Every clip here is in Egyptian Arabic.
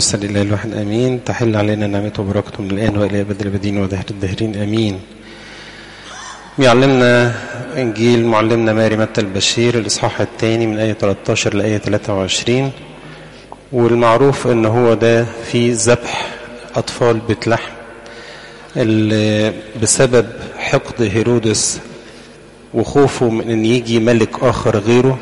صلى الله الواحد امين تحل علينا نعمته وبركته من الان والى ابد الابدين ودهر الدهرين امين يعلمنا انجيل معلمنا ماري متى البشير الاصحاح الثاني من ايه 13 لايه 23 والمعروف ان هو ده في ذبح اطفال بيت لحم اللي بسبب حقد هيرودس وخوفه من ان يجي ملك اخر غيره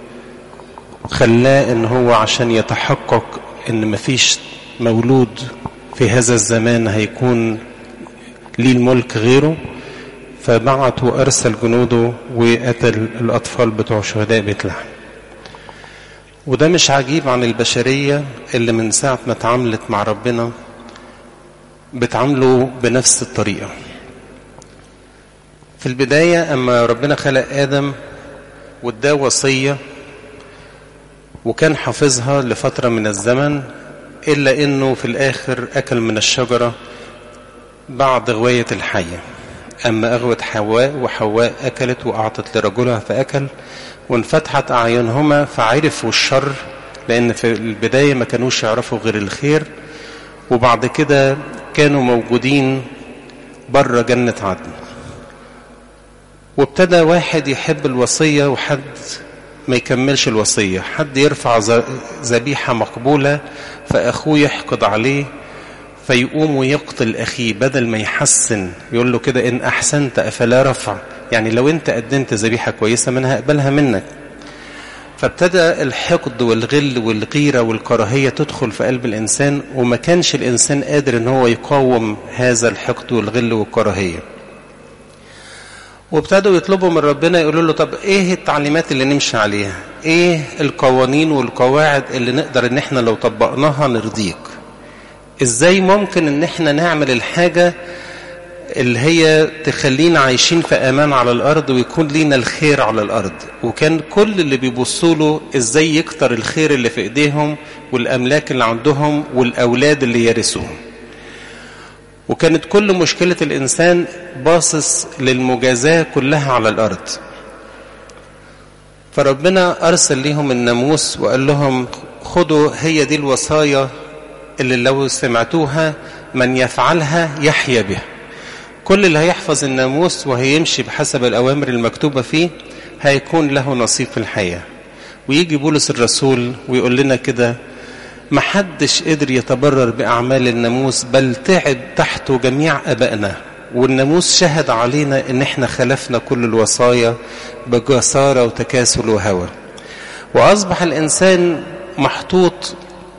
خلاه ان هو عشان يتحقق ان مفيش مولود في هذا الزمان هيكون ليه الملك غيره فبعت وارسل جنوده وقتل الاطفال بتوع شهداء بيت لحم وده مش عجيب عن البشريه اللي من ساعه ما اتعاملت مع ربنا بتعامله بنفس الطريقه في البدايه اما ربنا خلق ادم واداه وصيه وكان حافظها لفترة من الزمن إلا إنه في الآخر أكل من الشجرة بعد غواية الحية أما أغوت حواء وحواء أكلت وأعطت لرجلها فأكل وانفتحت أعينهما فعرفوا الشر لأن في البداية ما كانوش يعرفوا غير الخير وبعد كده كانوا موجودين بره جنة عدن وابتدى واحد يحب الوصية وحد ما يكملش الوصية حد يرفع ذبيحة مقبولة فأخوه يحقد عليه فيقوم ويقتل أخيه بدل ما يحسن يقول له كده إن أحسنت أفلا رفع يعني لو أنت قدمت ذبيحة كويسة منها أقبلها منك فابتدى الحقد والغل والغيرة والكراهية تدخل في قلب الإنسان وما كانش الإنسان قادر إن هو يقاوم هذا الحقد والغل والكراهية وابتدوا يطلبوا من ربنا يقولوا له طب ايه التعليمات اللي نمشي عليها ايه القوانين والقواعد اللي نقدر ان احنا لو طبقناها نرضيك ازاي ممكن ان احنا نعمل الحاجة اللي هي تخلينا عايشين في امان على الارض ويكون لينا الخير على الارض وكان كل اللي بيبصوا له ازاي يكتر الخير اللي في ايديهم والاملاك اللي عندهم والاولاد اللي يرثوهم وكانت كل مشكلة الإنسان باصص للمجازاة كلها على الأرض فربنا أرسل لهم الناموس وقال لهم خدوا هي دي الوصايا اللي لو سمعتوها من يفعلها يحيا بها كل اللي هيحفظ الناموس وهيمشي بحسب الأوامر المكتوبة فيه هيكون له نصيب في الحياة ويجي بولس الرسول ويقول لنا كده محدش قدر يتبرر بأعمال الناموس بل تعب تحته جميع أبائنا والناموس شهد علينا ان احنا خلفنا كل الوصايا بجسارة وتكاسل وهوى وأصبح الإنسان محطوط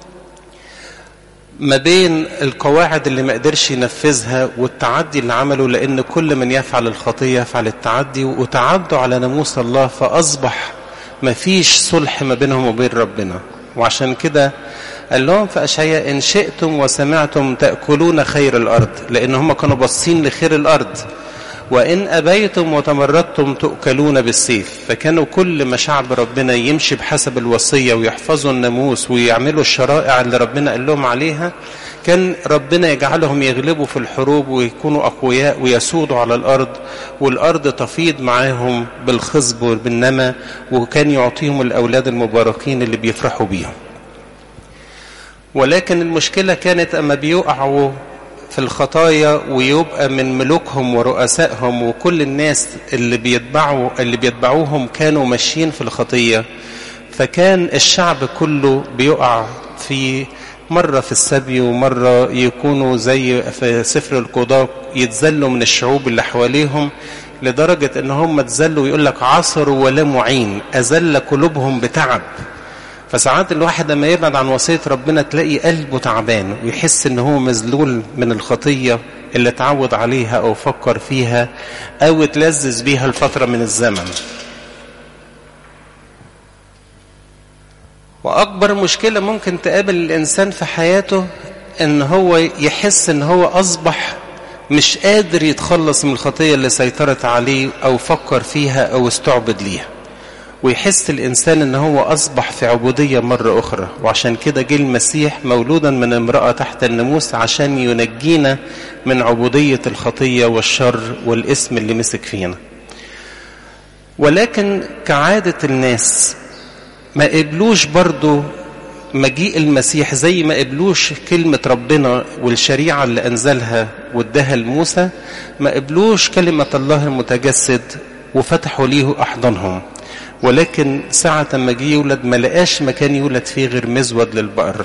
ما بين القواعد اللي ما قدرش ينفذها والتعدي اللي عمله لأن كل من يفعل الخطية يفعل التعدي وتعدوا على ناموس الله فأصبح ما فيش صلح ما بينهم وبين ربنا وعشان كده قال لهم في أشعياء إن شئتم وسمعتم تأكلون خير الأرض لأن هم كانوا باصين لخير الأرض وإن أبيتم وتمردتم تؤكلون بالسيف فكانوا كل ما شعب ربنا يمشي بحسب الوصية ويحفظوا الناموس ويعملوا الشرائع اللي ربنا قال لهم عليها كان ربنا يجعلهم يغلبوا في الحروب ويكونوا أقوياء ويسودوا على الأرض والأرض تفيض معاهم بالخصب وبالنمى وكان يعطيهم الأولاد المباركين اللي بيفرحوا بيهم ولكن المشكلة كانت أما بيقعوا في الخطايا ويبقى من ملوكهم ورؤسائهم وكل الناس اللي بيتبعوا اللي بيتبعوهم كانوا ماشيين في الخطية فكان الشعب كله بيقع في مرة في السبي ومرة يكونوا زي في سفر القضاء يتذلوا من الشعوب اللي حواليهم لدرجة ان هم اتذلوا ويقول لك عصروا ولا معين أذل قلوبهم بتعب فساعات الواحد لما يبعد عن وصية ربنا تلاقي قلبه تعبان ويحس ان هو مذلول من الخطية اللي اتعود عليها او فكر فيها او اتلذذ بيها لفترة من الزمن واكبر مشكلة ممكن تقابل الانسان في حياته ان هو يحس ان هو اصبح مش قادر يتخلص من الخطية اللي سيطرت عليه او فكر فيها او استعبد ليها ويحس الإنسان أن هو أصبح في عبودية مرة أخرى وعشان كده جه المسيح مولودا من امرأة تحت الناموس عشان ينجينا من عبودية الخطية والشر والاسم اللي مسك فينا ولكن كعادة الناس ما قبلوش برضو مجيء المسيح زي ما قبلوش كلمة ربنا والشريعة اللي أنزلها واداها لموسى ما قبلوش كلمة الله المتجسد وفتحوا ليه أحضانهم ولكن ساعة ما جه يولد ما لقاش مكان يولد فيه غير مزود للبقر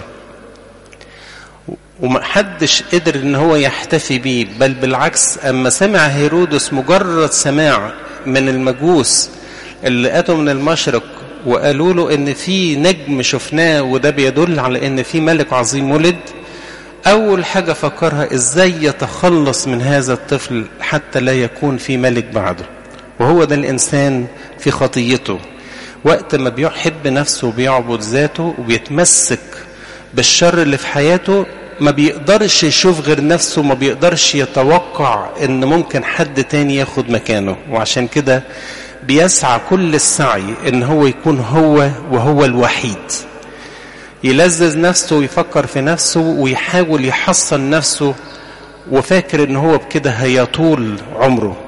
ومحدش قدر ان هو يحتفي بيه بل بالعكس اما سمع هيرودس مجرد سماع من المجوس اللي اتوا من المشرق وقالوا له ان في نجم شفناه وده بيدل على ان في ملك عظيم ولد اول حاجه فكرها ازاي يتخلص من هذا الطفل حتى لا يكون في ملك بعده وهو ده الانسان في خطيته وقت ما بيحب نفسه وبيعبد ذاته وبيتمسك بالشر اللي في حياته ما بيقدرش يشوف غير نفسه ما بيقدرش يتوقع ان ممكن حد تاني ياخد مكانه وعشان كده بيسعى كل السعي ان هو يكون هو وهو الوحيد يلذذ نفسه ويفكر في نفسه ويحاول يحصن نفسه وفاكر ان هو بكده هيطول عمره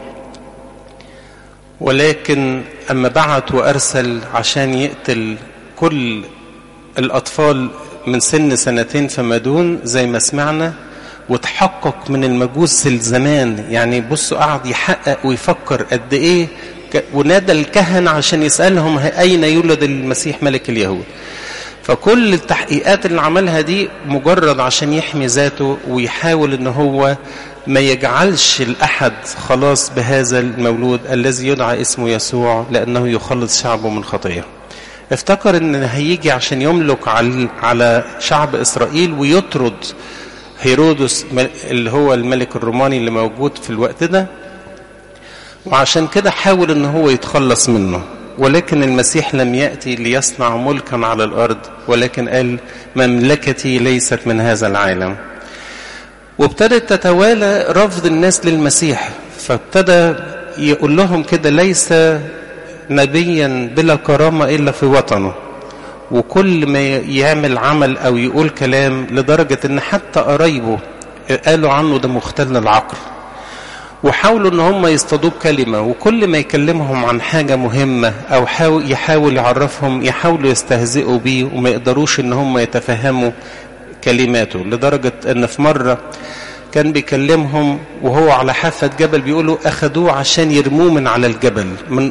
ولكن اما بعت وارسل عشان يقتل كل الاطفال من سن سنتين فما دون زي ما سمعنا وتحقق من المجوس الزمان يعني بصوا قعد يحقق ويفكر قد ايه ونادى الكهنة عشان يسألهم أين يولد المسيح ملك اليهود فكل التحقيقات اللي عملها دي مجرد عشان يحمي ذاته ويحاول ان هو ما يجعلش الأحد خلاص بهذا المولود الذي يدعى اسمه يسوع لأنه يخلص شعبه من خطيه افتكر ان هيجي عشان يملك على شعب اسرائيل ويطرد هيرودس اللي هو الملك الروماني اللي موجود في الوقت ده وعشان كده حاول ان هو يتخلص منه ولكن المسيح لم يأتي ليصنع ملكا على الأرض ولكن قال مملكتي ليست من هذا العالم وابتدت تتوالى رفض الناس للمسيح فابتدى يقول لهم كده ليس نبيا بلا كرامة إلا في وطنه وكل ما يعمل عمل أو يقول كلام لدرجة أن حتى قرايبه قالوا عنه ده مختل العقل وحاولوا ان هم يصطادوه بكلمة وكل ما يكلمهم عن حاجة مهمة او حاول يحاول يعرفهم يحاولوا يستهزئوا بيه وما يقدروش ان هم يتفهموا كلماته لدرجة ان في مرة كان بيكلمهم وهو على حافة جبل بيقولوا اخدوه عشان يرموه من على الجبل من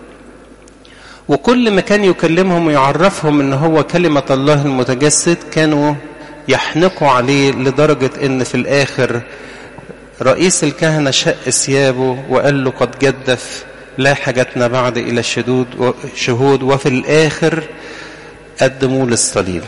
وكل ما كان يكلمهم ويعرفهم ان هو كلمة الله المتجسد كانوا يحنقوا عليه لدرجة ان في الاخر رئيس الكهنة شق ثيابه وقال له قد جدف لا حاجتنا بعد إلى الشدود شهود وفي الآخر قدموه للصليب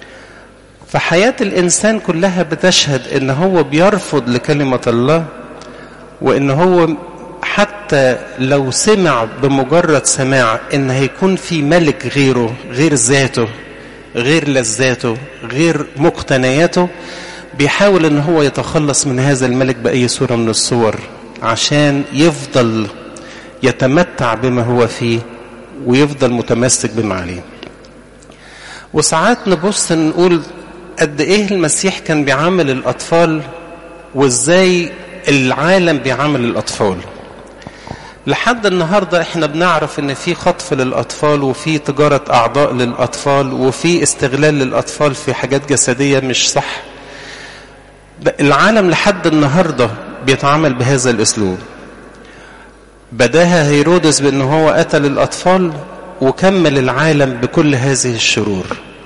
فحياة الإنسان كلها بتشهد إن هو بيرفض لكلمة الله وإن هو حتى لو سمع بمجرد سماع إن هيكون في ملك غيره غير ذاته غير لذاته غير مقتنياته بيحاول ان هو يتخلص من هذا الملك بأي صورة من الصور عشان يفضل يتمتع بما هو فيه ويفضل متمسك بما عليه وساعات نبص نقول قد ايه المسيح كان بيعامل الاطفال وازاي العالم بيعامل الاطفال لحد النهارده احنا بنعرف ان في خطف للاطفال وفي تجاره اعضاء للاطفال وفي استغلال للاطفال في حاجات جسديه مش صح العالم لحد النهارده بيتعامل بهذا الاسلوب بداها هيرودس بان هو قتل الاطفال وكمل العالم بكل هذه الشرور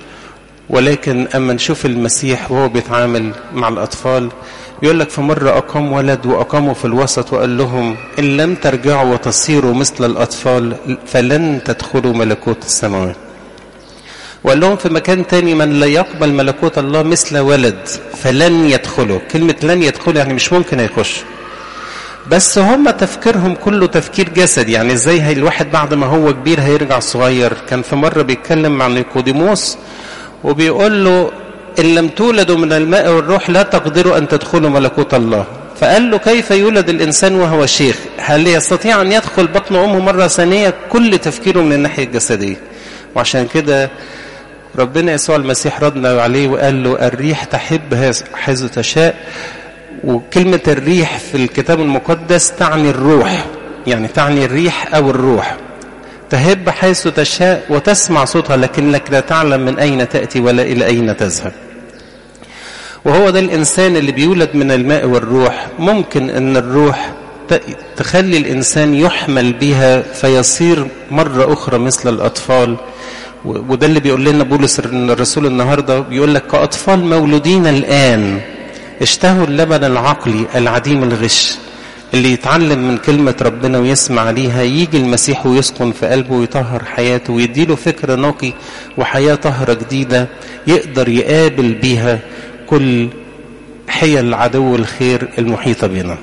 ولكن اما نشوف المسيح وهو بيتعامل مع الاطفال يقول لك في مرة أقام ولد وأقاموا في الوسط وقال لهم إن لم ترجعوا وتصيروا مثل الأطفال فلن تدخلوا ملكوت السماوات وقال لهم في مكان تاني من لا يقبل ملكوت الله مثل ولد فلن يدخلوا كلمة لن يدخلوا يعني مش ممكن يخش بس هم تفكيرهم كله تفكير جسد يعني ازاي هي الواحد بعد ما هو كبير هيرجع صغير كان في مرة بيتكلم مع نيقوديموس وبيقول له إن لم تولدوا من الماء والروح لا تقدروا أن تدخلوا ملكوت الله فقال له كيف يولد الإنسان وهو شيخ هل يستطيع أن يدخل بطن أمه مرة ثانية كل تفكيره من الناحية الجسدية وعشان كده ربنا يسوع المسيح ردنا عليه وقال له الريح تحب حيث تشاء وكلمة الريح في الكتاب المقدس تعني الروح يعني تعني الريح أو الروح تهب حيث تشاء وتسمع صوتها لكنك لا تعلم من أين تأتي ولا إلى أين تذهب وهو ده الإنسان اللي بيولد من الماء والروح ممكن أن الروح تخلي الإنسان يحمل بها فيصير مرة أخرى مثل الأطفال وده اللي بيقول لنا بولس الرسول النهاردة بيقول لك كأطفال مولودين الآن اشتهوا اللبن العقلي العديم الغش اللي يتعلم من كلمة ربنا ويسمع ليها يجي المسيح ويسكن في قلبه ويطهر حياته ويديله فكر نقي وحياة طهرة جديدة يقدر يقابل بيها كل حيل عدو الخير المحيطة بنا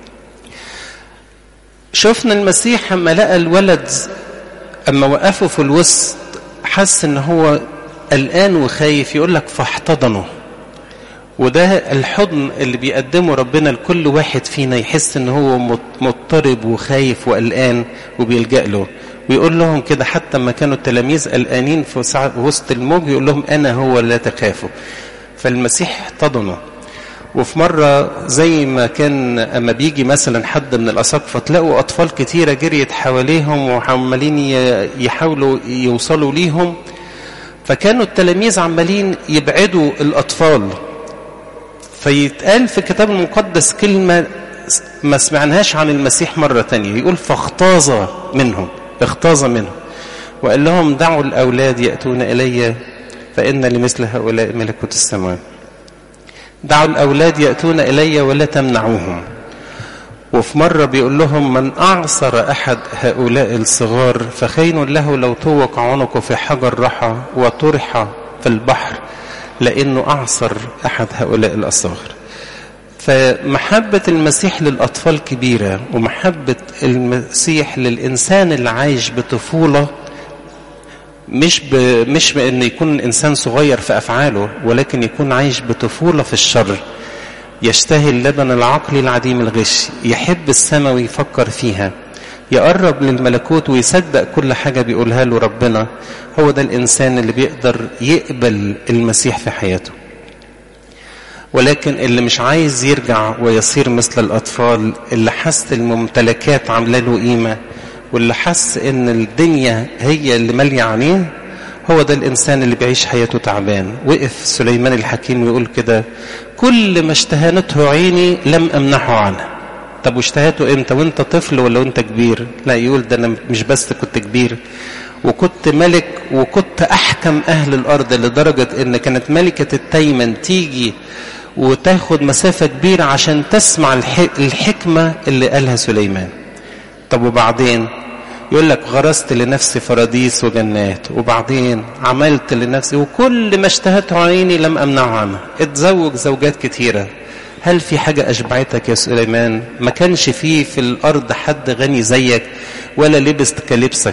شفنا المسيح لما لقى الولد اما وقفه في الوسط حس ان هو قلقان وخايف يقول لك فاحتضنه وده الحضن اللي بيقدمه ربنا لكل واحد فينا يحس ان هو مضطرب وخايف وقلقان وبيلجأ له ويقول لهم كده حتى ما كانوا التلاميذ قلقانين في وسط الموج يقول لهم انا هو لا تخافوا فالمسيح احتضنه وفي مرة زي ما كان أما بيجي مثلا حد من الأساقفة تلاقوا أطفال كتيرة جريت حواليهم وعمالين يحاولوا يوصلوا ليهم فكانوا التلاميذ عمالين يبعدوا الأطفال فيتقال في الكتاب المقدس كلمة ما سمعناهاش عن المسيح مرة تانية يقول فاختاظ منهم اختاظ منهم وقال لهم دعوا الأولاد يأتون إلي فإن لمثل هؤلاء ملكوت السماوات دعوا الأولاد يأتون إلي ولا تمنعوهم وفي مرة بيقول لهم من أعصر أحد هؤلاء الصغار فخين له لو طوق عنقه في حجر رحى وطرح في البحر لأنه أعصر أحد هؤلاء الأصغر فمحبة المسيح للأطفال كبيرة ومحبة المسيح للإنسان اللي عايش بطفولة مش ب... مش بان يكون الانسان صغير في افعاله ولكن يكون عايش بطفوله في الشر يشتهي اللبن العقلي العديم الغش يحب السماء ويفكر فيها يقرب للملكوت ويصدق كل حاجه بيقولها له ربنا هو ده الانسان اللي بيقدر يقبل المسيح في حياته ولكن اللي مش عايز يرجع ويصير مثل الاطفال اللي حس الممتلكات عامله له قيمه واللي حس ان الدنيا هي اللي ماليه عينيه هو ده الانسان اللي بيعيش حياته تعبان وقف سليمان الحكيم ويقول كده كل ما اشتهنته عيني لم امنحه عنه طب واشتهاته امتى وانت طفل ولا وانت كبير لا يقول ده انا مش بس كنت كبير وكنت ملك وكنت احكم اهل الارض لدرجه ان كانت ملكه التيمن تيجي وتاخد مسافه كبيره عشان تسمع الحكمه اللي قالها سليمان طب وبعدين يقول لك غرست لنفسي فراديس وجنات وبعدين عملت لنفسي وكل ما اشتهته عيني لم امنعه عنها اتزوج زوجات كتيره هل في حاجة أشبعتك يا سليمان ما كانش فيه في الأرض حد غني زيك ولا لبس كلبسك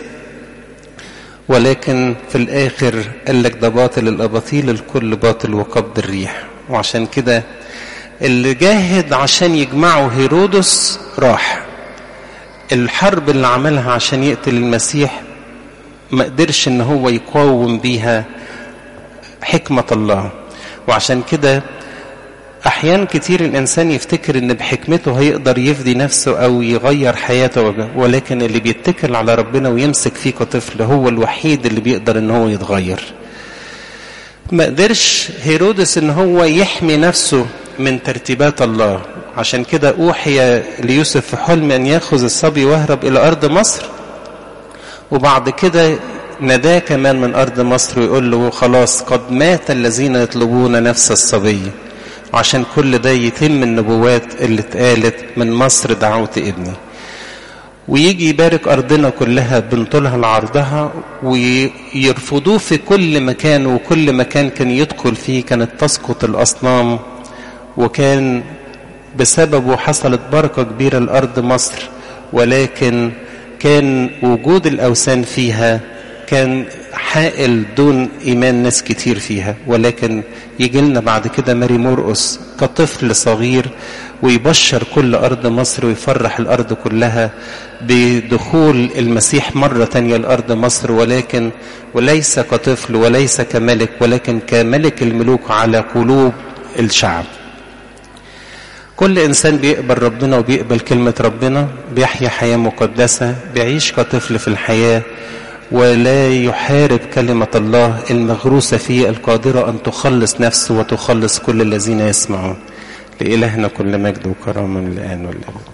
ولكن في الآخر قال لك ده باطل الأباطيل الكل باطل وقبض الريح وعشان كده اللي جاهد عشان يجمعه هيرودس راح الحرب اللي عملها عشان يقتل المسيح ما قدرش ان هو يقاوم بيها حكمة الله وعشان كده احيان كتير الانسان يفتكر ان بحكمته هيقدر يفدي نفسه او يغير حياته ولكن اللي بيتكل على ربنا ويمسك فيه كطفل هو الوحيد اللي بيقدر ان هو يتغير ما قدرش هيرودس ان هو يحمي نفسه من ترتيبات الله عشان كده اوحي ليوسف في حلم ان ياخذ الصبي ويهرب الى ارض مصر وبعد كده نداه كمان من ارض مصر ويقول له خلاص قد مات الذين يطلبون نفس الصبي عشان كل ده يتم النبوات اللي اتقالت من مصر دعوت ابني ويجي يبارك أرضنا كلها بنطولها لعرضها ويرفضوه في كل مكان وكل مكان كان يدخل فيه كانت تسقط الأصنام وكان بسببه حصلت بركة كبيرة لأرض مصر ولكن كان وجود الأوثان فيها كان حائل دون إيمان ناس كتير فيها ولكن يجي لنا بعد كده ماري مرقس كطفل صغير ويبشر كل أرض مصر ويفرح الأرض كلها بدخول المسيح مرة تانية لأرض مصر ولكن وليس كطفل وليس كملك ولكن كملك الملوك على قلوب الشعب كل إنسان بيقبل ربنا وبيقبل كلمة ربنا بيحيا حياة مقدسة بيعيش كطفل في الحياة ولا يحارب كلمة الله المغروسة فيه القادرة أن تخلص نفسه وتخلص كل الذين يسمعون لإلهنا كل مجد وكرامة من الآن والأبد